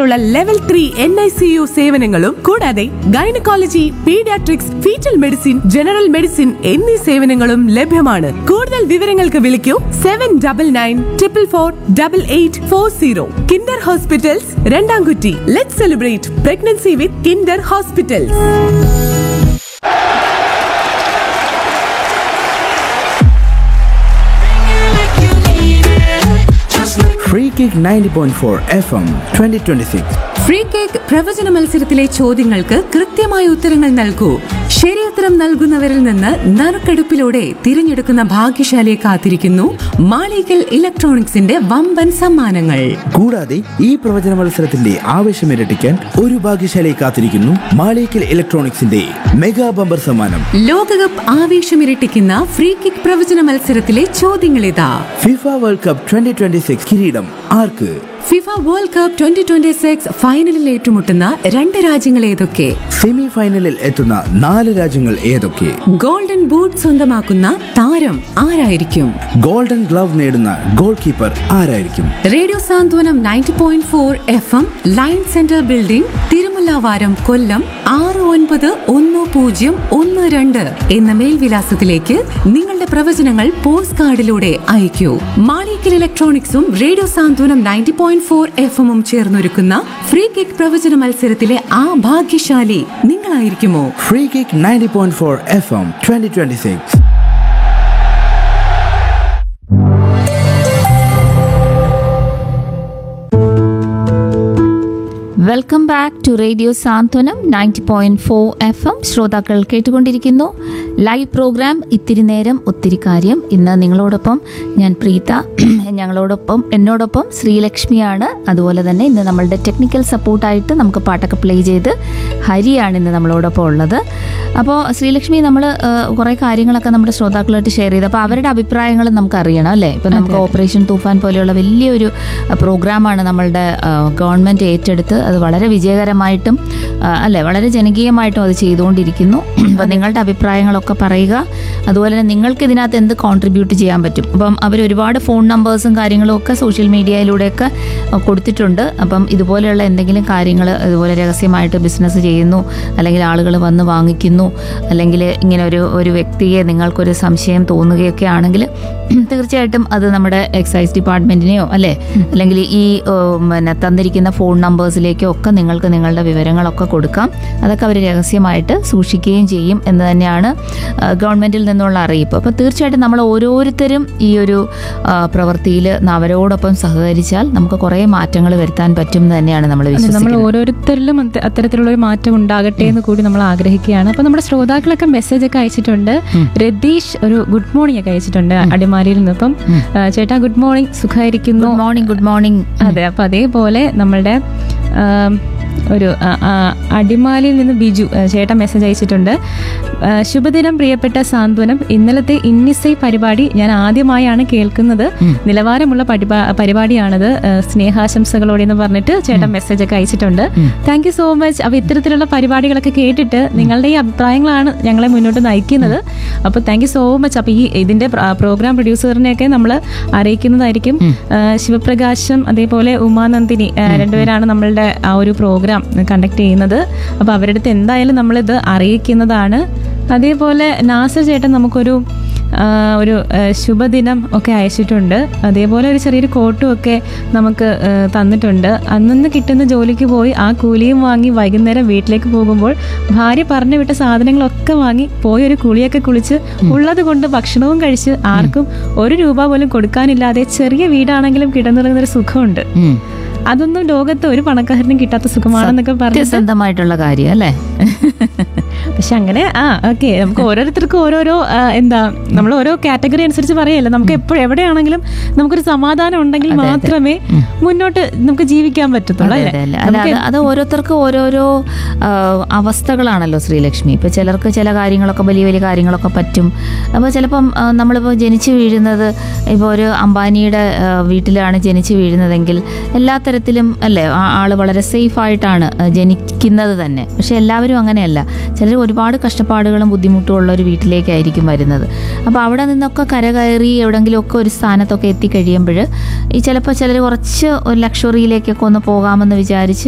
ആവശ്യത്തിനുള്ള level three N I C U സേവനങ്ങളും കൂടാതെ gynaecology paediatrics fetal medicine general medicine എന്നീ സേവനങ്ങളും ലഭ്യമാണ് കൂടുതൽ വിവരങ്ങൾക്ക് വിളിക്കൂ seven double nine triple four double eight four zero Kinder hospitals Randamkutty let celebrate pregnancy with Kinder hospitals Free Kick 90.4 FM 2026. Free kick പ്രവചന മത്സരത്തിലെ ചോദ്യങ്ങൾക്ക് കൃത്യമായ ഉത്തരങ്ങൾ നൽകൂ ശരിയുത്തരം നൽകുന്നവരിൽ നിന്ന് നറുക്കെടുപ്പിലൂടെ തിരഞ്ഞെടുക്കുന്ന ഭാഗ്യശാലിയെ കാത്തിരിക്കുന്നു മാളികൽ ഇലക്ട്രോണിക്സിന്റെ വമ്പൻ സമ്മാനങ്ങൾ കൂടാതെ ഈ പ്രവചന മത്സരത്തിന്റെ ആവേശം ഇരട്ടിക്കാൻ ഒരു ഭാഗ്യശാലയെ കാത്തിരിക്കുന്നു മാളിക്കൽ ഇലക്ട്രോണിക്സിന്റെ മെഗാ ബമ്പർ സമ്മാനം ലോകകപ്പ് ആവേശമിരട്ടിക്കുന്ന ഫ്രീ കിക്ക് പ്രവചന മത്സരത്തിലെ ചോദ്യങ്ങളിതാ ഫിഫ വേൾഡ് കപ്പ് 2026 കിരീടം ആർക്ക് FIFA world cup twenty twenty six ഫൈനലിൽ ഏറ്റുമുട്ടുന്ന രണ്ട് രാജ്യങ്ങൾ ഏതൊക്കെ സെമി ഫൈനലിൽ എത്തുന്ന നാല് രാജ്യങ്ങൾ ഏതൊക്കെ ഗോൾഡൻ ബൂട്ട് സ്വന്തമാക്കുന്ന താരം ആരായിരിക്കും ഗോൾഡൻ ഗ്ലവ് നേടുന്ന ഗോൾ കീപ്പർ ആരായിരിക്കും radio Santhwanam ninety point four F M line centre building Thirumullavaram Kollam ആറ് ഒൻപത് ഒന്ന് പൂജ്യം ഒന്ന് രണ്ട് എന്ന മേൽവിലാസത്തിലേക്ക് നിങ്ങളുടെ പ്രവചനങ്ങൾ പോസ്റ്റ് കാർഡിലൂടെ അയക്കൂ മാളിക്കൽ ഇലക്ട്രോണിക്സും radio Santhwanam ninety point four F എമ്മും ചേർന്നൊരുക്കുന്ന ഫ്രീ കിക്ക് പ്രവചന മത്സരത്തിലെ ആ ഭാഗ്യശാലി നിങ്ങളായിരിക്കുമോ free kick 90.4 F M 2026 welcome back to radio Santhwanam ninety point four F M ശ്രോതാക്കൾ കേട്ടുകൊണ്ടിരിക്കുന്നു ലൈവ് പ്രോഗ്രാം ഇത്തിരി നേരം ഒത്തിരി കാര്യം ഇന്ന് നിങ്ങളോടൊപ്പം ഞാൻ പ്രീത ഞങ്ങളോടൊപ്പം എന്നോടൊപ്പം ശ്രീലക്ഷ്മിയാണ് അതുപോലെ തന്നെ ഇന്ന് നമ്മളുടെ ടെക്നിക്കൽ സപ്പോർട്ടായിട്ട് നമുക്ക് പാട്ടൊക്കെ പ്ലേ ചെയ്ത് ഹരിയാണ് ഇന്ന് നമ്മളോടൊപ്പം ഉള്ളത് അപ്പോൾ ശ്രീലക്ഷ്മി നമ്മൾ കുറേ കാര്യങ്ങളൊക്കെ നമ്മുടെ ശ്രോതാക്കളായിട്ട് ഷെയർ ചെയ്ത് അപ്പോൾ അവരുടെ അഭിപ്രായങ്ങൾ നമുക്ക് അറിയണം അല്ലേ ഇപ്പം നമുക്ക് ഓപ്പറേഷൻ തൂഫാൻ പോലെയുള്ള വലിയൊരു അഹ്, പ്രോഗ്രാമാണ് നമ്മളുടെ ഗവൺമെൻറ് ഏറ്റെടുത്ത് അത് വളരെ വിജയകരമായിട്ടും അഹ്, അല്ലേ വളരെ ജനകീയമായിട്ടും അത് ചെയ്തുകൊണ്ടിരിക്കുന്നു അപ്പോൾ നിങ്ങളുടെ അഭിപ്രായങ്ങളൊക്കെ പറയുക അതുപോലെ തന്നെ നിങ്ങൾക്ക് ഇതിനകത്ത് എന്ത് കോൺട്രിബ്യൂട്ട് ചെയ്യാൻ പറ്റും അപ്പം അവർ ഒരുപാട് ഫോൺ നമ്പേഴ്സും കാര്യങ്ങളും ഒക്കെ സോഷ്യൽ മീഡിയയിലൂടെയൊക്കെ അഹ്, കൊടുത്തിട്ടുണ്ട് അപ്പം ഇതുപോലെയുള്ള എന്തെങ്കിലും കാര്യങ്ങൾ ഇതുപോലെ രഹസ്യമായിട്ട് ബിസിനസ് ചെയ്യുന്നു അല്ലെങ്കിൽ ആളുകൾ വന്ന് വാങ്ങിക്കുന്നു അല്ലെങ്കിൽ ഇങ്ങനെ ഒരു ഒരു വ്യക്തിയെ നിങ്ങൾക്കൊരു സംശയം തോന്നുകയൊക്കെ ആണെങ്കിൽ തീർച്ചയായിട്ടും അത് നമ്മുടെ എക്സൈസ് ഡിപ്പാർട്ട്മെന്റിനെയോ അല്ലേ അല്ലെങ്കിൽ ഈ ഏഹ്, പിന്നെ തന്നിരിക്കുന്ന ഫോൺ നമ്പേഴ്സിലേക്കോ ഒക്കെ നിങ്ങൾക്ക് നിങ്ങളുടെ വിവരങ്ങളൊക്കെ കൊടുക്കാം അതൊക്കെ അവർ രഹസ്യമായിട്ട് സൂക്ഷിക്കുകയും ചെയ്യും എന്ന് തന്നെയാണ് ഏഹ്, ഗവൺമെന്റിൽ നിന്നുള്ള അറിയിപ്പ് അപ്പോൾ തീർച്ചയായിട്ടും നമ്മൾ ഓരോരുത്തരും ഈ ഒരു പ്രവൃത്തിയിൽ അവരോടൊപ്പം സഹകരിച്ചാൽ നമുക്ക് കുറേ മാറ്റങ്ങൾ വരുത്താൻ പറ്റും എന്ന് തന്നെയാണ് നമ്മൾ അതെ, നമ്മൾ വിശ്വസിക്കുന്നത് ഓരോരുത്തരിലും അത്ത- അത്തരത്തിലുള്ള ഒരു മാറ്റം ഉണ്ടാകട്ടെ എന്ന് കൂടി നമ്മൾ ആഗ്രഹിക്കുകയാണ് അപ്പൊ നമ്മുടെ ശ്രോതാക്കളൊക്കെ മെസ്സേജ് ഒക്കെ അയച്ചിട്ടുണ്ട് രതീഷ് ഒരു ഗുഡ് മോർണിംഗ് ഒക്കെ അയച്ചിട്ടുണ്ട് അടിമാലിയിൽ നിന്ന് അപ്പം ആ, ചേട്ടാ ഗുഡ് മോർണിംഗ് സുഖമായിരിക്കുന്നു ഗുഡ് മോർണിംഗ് ഗുഡ് മോർണിംഗ് അതെ അപ്പൊ അതേപോലെ നമ്മളുടെ ആം, ഒരു ആ, ആ, അടിമാലിയിൽ നിന്ന് ബിജു ആ, ചേട്ടൻ മെസ്സേജ് അയച്ചിട്ടുണ്ട് ആ, ശുഭദിനം പ്രിയപ്പെട്ട സാന്ത്വനം ഇന്നലത്തെ ഇന്നിസൈ പരിപാടി ഞാൻ ആദ്യമായാണ് കേൾക്കുന്നത് നിലവാരമുള്ള പരിപാ- പരിപാടിയാണത് ആ, സ്നേഹാശംസകളോടെ എന്ന് പറഞ്ഞിട്ട് ചേട്ടൻ മെസ്സേജ് ഒക്കെ അയച്ചിട്ടുണ്ട് താങ്ക് യു സോ മച്ച് അപ്പൊ ഇത്തരത്തിലുള്ള പരിപാടികളൊക്കെ കേട്ടിട്ട് നിങ്ങളുടെ ഈ അഭിപ്രായങ്ങളാണ് ഞങ്ങളെ മുന്നോട്ട് നയിക്കുന്നത് അപ്പൊ താങ്ക് യു സോ മച്ച് അപ്പൊ ഈ ഇതിന്റെ പ്രോഗ്രാം പ്രൊഡ്യൂസറിനെയൊക്കെ നമ്മൾ അറിയിക്കുന്നതായിരിക്കും ആ, ശിവപ്രകാശം അതേപോലെ ഉമാനന്ദിനി ആ, രണ്ടുപേരാണ് നമ്മളുടെ ആ ഒരു പ്രോഗ്രാം കണ്ടക്ട് ചെയ്യുന്നത് അപ്പോൾ അവരുടെ അടുത്ത് എന്തായാലും നമ്മളിത് അറിയിക്കുന്നതാണ് അതേപോലെ നാസർ ചേട്ടൻ നമുക്കൊരു ആ, ഒരു ആ, ശുഭദിനം ഒക്കെ അയച്ചിട്ടുണ്ട് അതേപോലെ ഒരു ചെറിയൊരു കോട്ടും ഒക്കെ നമുക്ക് ആ, തന്നിട്ടുണ്ട് അന്നന്ന് കിട്ടുന്ന ജോലിക്ക് പോയി ആ കൂലിയും വാങ്ങി വൈകുന്നേരം വീട്ടിലേക്ക് പോകുമ്പോൾ ഭാര്യ പറഞ്ഞു വിട്ട സാധനങ്ങളൊക്കെ വാങ്ങി പോയി ഒരു കുളിയൊക്കെ കുളിച്ച് ഉള്ളത് കൊണ്ട് ഭക്ഷണവും കഴിച്ച് ആർക്കും ഒരു രൂപ പോലും കൊടുക്കാനില്ലാതെ ചെറിയ വീടാണെങ്കിലും കിടന്നിറങ്ങുന്ന ഒരു സുഖമുണ്ട് ഉം. അതൊന്നും ലോകത്ത് ഒരു പണക്കാരനും കിട്ടാത്ത സുഖമാണെന്നൊക്കെ പറഞ്ഞിട്ട് സത്യസന്ധമായിട്ടുള്ള കാര്യം അല്ലേ പക്ഷെ അങ്ങനെ ആ ഓക്കെ നമുക്ക് ഓരോരുത്തർക്കും ഓരോരോ ആ, എന്താ നമ്മൾ ഓരോ കാറ്റഗറി അനുസരിച്ച് പറയല്ല നമുക്ക് എപ്പോഴും എവിടെയാണെങ്കിലും നമുക്കൊരു സമാധാനം ഉണ്ടെങ്കിൽ മാത്രമേ മുന്നോട്ട് നമുക്ക് ജീവിക്കാൻ പറ്റത്തുള്ളൂ അതെ, അല്ലേ അതെ, അല്ലേ? അല്ല, അത് അത് ഓരോരുത്തർക്കും ഓരോരോ ആ, അവസ്ഥകളാണല്ലോ ശ്രീലക്ഷ്മി ഇപ്പൊ ചിലർക്ക് ചില കാര്യങ്ങളൊക്കെ വലിയ വലിയ കാര്യങ്ങളൊക്കെ പറ്റും അപ്പോൾ ചിലപ്പം ആ, നമ്മളിപ്പോൾ ജനിച്ചു വീഴുന്നത് ഇപ്പോൾ ഒരു അംബാനിയുടെ ആ, വീട്ടിലാണ് ജനിച്ചു വീഴുന്നതെങ്കിൽ എല്ലാ തരത്തിലും അല്ലേ ആ ആള് വളരെ സേഫ് ആയിട്ടാണ് ആ, ജനിക്കുന്നത് തന്നെ പക്ഷെ എല്ലാവരും അങ്ങനെയല്ല ചിലർ ഒരുപാട് കഷ്ടപ്പാടുകളും ബുദ്ധിമുട്ടും ഉള്ള ഒരു വീട്ടിലേക്കായിരിക്കും വരുന്നത് അപ്പോൾ അവിടെ നിന്നൊക്കെ കരകയറി എവിടെങ്കിലുമൊക്കെ ഒരു സ്ഥാനത്തൊക്കെ എത്തിക്കഴിയുമ്പോൾ ഈ ചിലപ്പോൾ ചിലർ കുറച്ച് ഒരു ലക്ഷറിയിലേക്കൊക്കെ ഒന്ന് പോകാമെന്ന് വിചാരിച്ച്